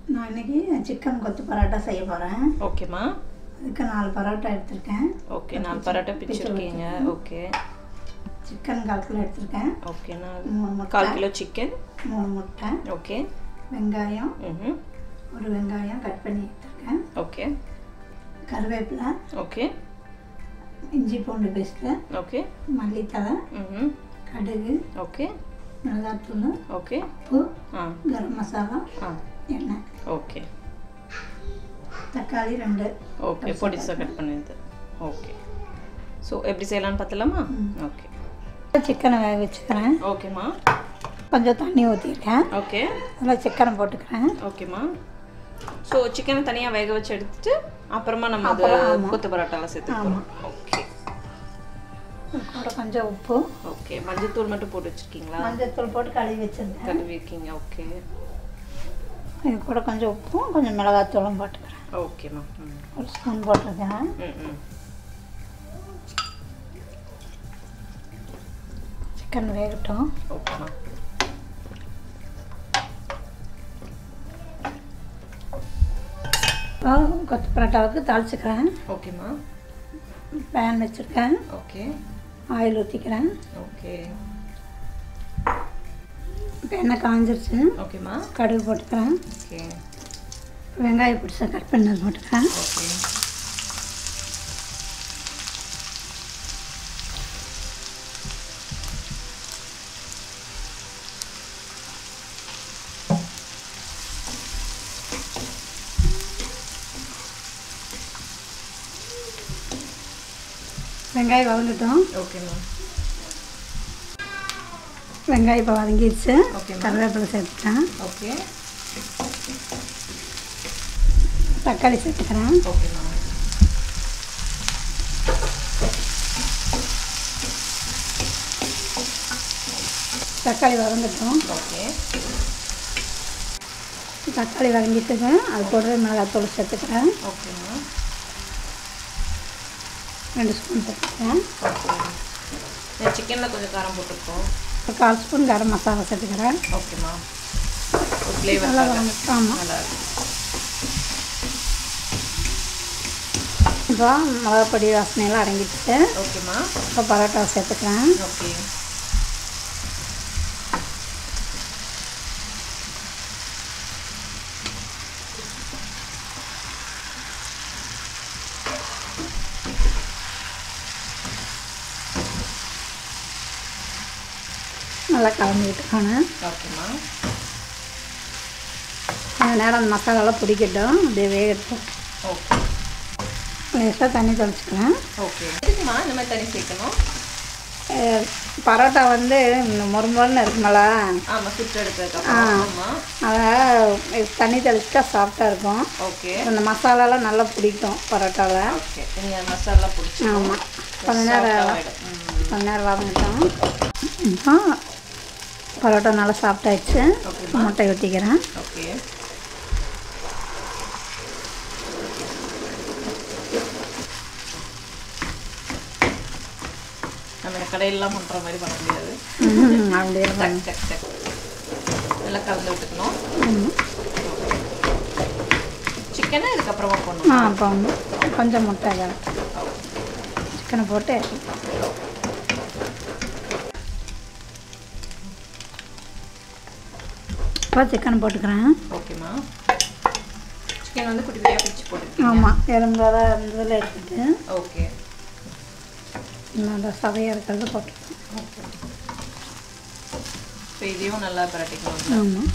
நான் இன்னைக்கு சிக்கன் கொத்து பரோட்டா செய்ய போகிறேன் ஓகேம்மா அதுக்கு நாலு பரோட்டா எடுத்திருக்கேன் ஓகே நான் பரோட்டா பிச்சிருக்கீங்க ஓகே சிக்கன் கால் கிலோ எடுத்திருக்கேன் ஓகே நான் மூணு முட்டை கால் கிலோ சிக்கன் மூணு முட்டை ஓகே வெங்காயம் ம் ஒரு வெங்காயம் கட் பண்ணி எடுத்திருக்கேன் ஓகே கருவேப்பிலை ஓகே இஞ்சி பூண்டு பேஸ்ட்டு ஓகே மல்லித்தழை ம் கடுகு ஓகே மிளகாத்தூள் ஓகே உப்பு ஆ கரம் மசாலா ஆ எண்ணெய் ஓகே தக்காளி ரெண்டு ஓகே பொடிசாக கட் பண்ணிது ஓகே ஸோ எப்படி செய்யலாம்னு பார்த்தலாமா ஓகே சிக்கனை வேக வச்சுக்கிறேன் ஓகேம்மா கொஞ்சம் தண்ணி ஊற்றிருக்கேன் ஓகே அதில் சிக்கனை போட்டுக்கிறேன் ஓகேம்மா ஸோ சிக்கனை தனியாக வேக வச்சு எடுத்துட்டு அப்புறமா நம்ம அது அப்புறம் ஆமா. கொத்து பரோட்டாவில் சேர்த்துக்கலாம் ஓகே இது கூட கொஞ்சம் உப்பு ஓகே மஞ்சத்தூள் மட்டும் போட்டு வச்சிருக்கீங்களா மஞ்சத்தூள் போட்டு கழுவி வச்சுருக்கேன் கழுவி இருக்கீங்க ஓகே இது கூட கொஞ்சம் உப்பும் கொஞ்சம் மிளகாத்தூளும் போட்டுக்கிறேன் ஓகேம்மா ம் ஒரு ஸ்பூன் போட்டிருக்கேன் ம் ம் சிக்கன் வேகட்டும் ஓகேம்மா இப்போ கொத்து பரோட்டாவுக்கு தாளிச்சுக்கிறேன் ஓகேம்மா பேன் வச்சுருக்கேன் ஓகே ஆயில் ஊற்றிக்கிறேன் ஓகே இப்போ எண்ணெய் காஞ்சிருச்சு ஓகேம்மா கடுகு போட்டுக்கிறேன் ஓகே வெங்காயம் பிடிச்சா கட் பண்ணது போட்டுக்கிறேன் ஓகே வெங்காயம் வதங்கட்டும் ஓகேம்மா வெங்காயம் இப்போ வதங்கிடுச்சு ஓகேம்மா. கருவேப்பிலை சேர்த்துக்கிறேன் ஓகே தக்காளி சேர்த்துக்கிறேன் ஓகேம்மா தக்காளி வதங்கட்டும் ஓகே தக்காளி வதங்கிட்டுங்க அது கூடவே மிளகாத்தூள் சேர்த்துக்கிறேன் ஓகேம்மா ரெண்டு ஸ்பூன் சேர்த்துக்கிறேன் ஓகே இந்த சிக்கனில் கொஞ்சம் காரம் போட்டிருக்கோம் ஒரு கால் ஸ்பூன் கரம் மசாலா சேர்த்துக்கிறேன் ஓகேம்மா ஒரு ஃப்ளேவர் நல்லா வதங்கட்டும் ஆமாம் நல்லா இருக்கும் இப்போ மிளகாப்பொடி வாசனையெல்லாம் அடங்கிடுச்சு ஓகேம்மா இப்போ பரோட்டா சேர்த்துக்கிறேன் ஓகே நல்லா கலந்து விட்டுக்கணும் ஓகேம்மா கொஞ்ச நேரம் அந்த மசாலாலாம் பிடிக்கட்டும் அப்படியே வேகட்டும் ஓகே லேசாக தண்ணி தெளிச்சுக்கிறேன் ஓகே எதுக்குமா இந்த மாதிரி தண்ணி சேர்க்கணும் அஹ் பரோட்டா வந்து மொறுமொறுன்னு இருக்குமல்ல ஆமாம் சுட்டு எடுத்ததுக்கப்புறம் ஆமாம் அதை தண்ணி தெளிச்சிட்டா சாஃப்டாக இருக்கும் ஓகே அந்த மசாலாலாம் நல்லா பிடிக்கும் பரோட்டாவில் ஓகே நீங்கள் மசாலா பிடிச்சி ஆமாம் கொஞ்ச நேரம் கொஞ்ச நேரம் வதங்கட்டும் இப்போ பரோட்டா நல்லா சாஃப்டாகிடுச்சு ஓகேம்மா. முட்டை ஊற்றிக்கிறேன் ஓகே நம்ம கடையிலலாம் பண்ணுற மாதிரி பண்ண முடியாது அப்படியே டக் டக் டக் நல்லா கலந்து விட்டுக்கணும் ஆமாம் சிக்கனை இதுக்கப்புறமா ஆ போடணும் அப்போ வந்து கொஞ்சம் முட்டை வேணும் சிக்கனை போட்டு இப்போ சிக்கன் போட்டுக்கிறேன் ஓகேம்மா சிக்கன் வந்து குட்டி குட்டியாக பிடிச்சி போட்டுருக்கீங்க ஆமாம் எலும்போட இருந்ததில் எடுத்துட்டு ஓகே இன்னும் அந்த சதையாக இருக்கிறது போட்டுக்கிறேன் ஓகே இப்போ இதையும் நல்லா பரட்டிக்கணும் ஆமாம்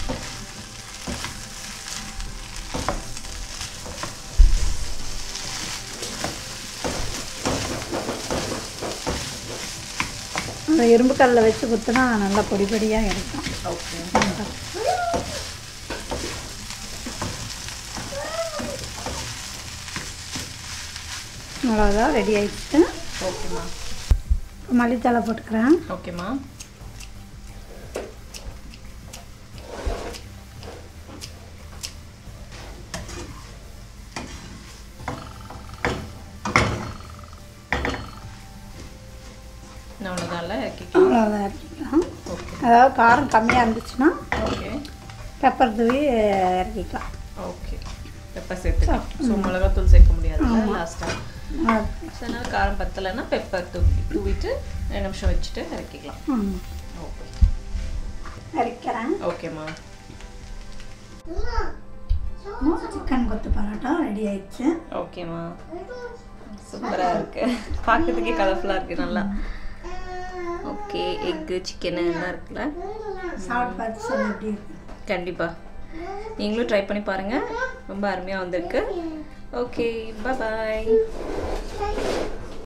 அந்த இரும்பு கல்லில் வச்சு குத்துனா நல்லா பொடி பொடியாக இருக்கும் ஓகே அவ்வளோதான் ரெடி ஆயிடுச்சு ஓகேம்மா மல்லித்தலை போட்டுக்கிறேன் ஓகேம்மா அவ்வளோதான்ல இறக்கிக்கலாம் அவ்வளோதான் இறக்கிக்கலாம் ஓகே அதாவது காரம் கம்மியாக இருந்துச்சுன்னா ஓகே பெப்பர் தூவி இறக்கிக்கலாம் ஓகே பெப்பர் சேர்த்துக்கலாம் ஸோ மிளகாத்தூள் சேர்க்க முடியாதுல்ல லாஸ்ட்டாக ஸோ அதனால் காரம் பத்தலைன்னா பெப்பர் தூவி தூவிட்டு ரெண்டு நிமிஷம் வச்சுட்டு இறக்கிக்கலாம் ம் ஓகே அரைக்கிறேன் ஓகேம்மா சிக்கன் கொத்து பரோட்டா ரெடி ஆயிடுச்சு ஓகேம்மா சூப்பராக இருக்கு பார்க்கறதுக்கே கலர்ஃபுல்லாக இருக்கு நல்லா ஓகே எக்கு சிக்கனு எல்லாம் இருக்குல்ல சாப்பிட்டு பார்த்து சொல்லு எப்படி இருக்கு கண்டிப்பாக நீங்களும் ட்ரை பண்ணி பாருங்கள் ரொம்ப அருமையாக வந்திருக்கு ஓகே பாய்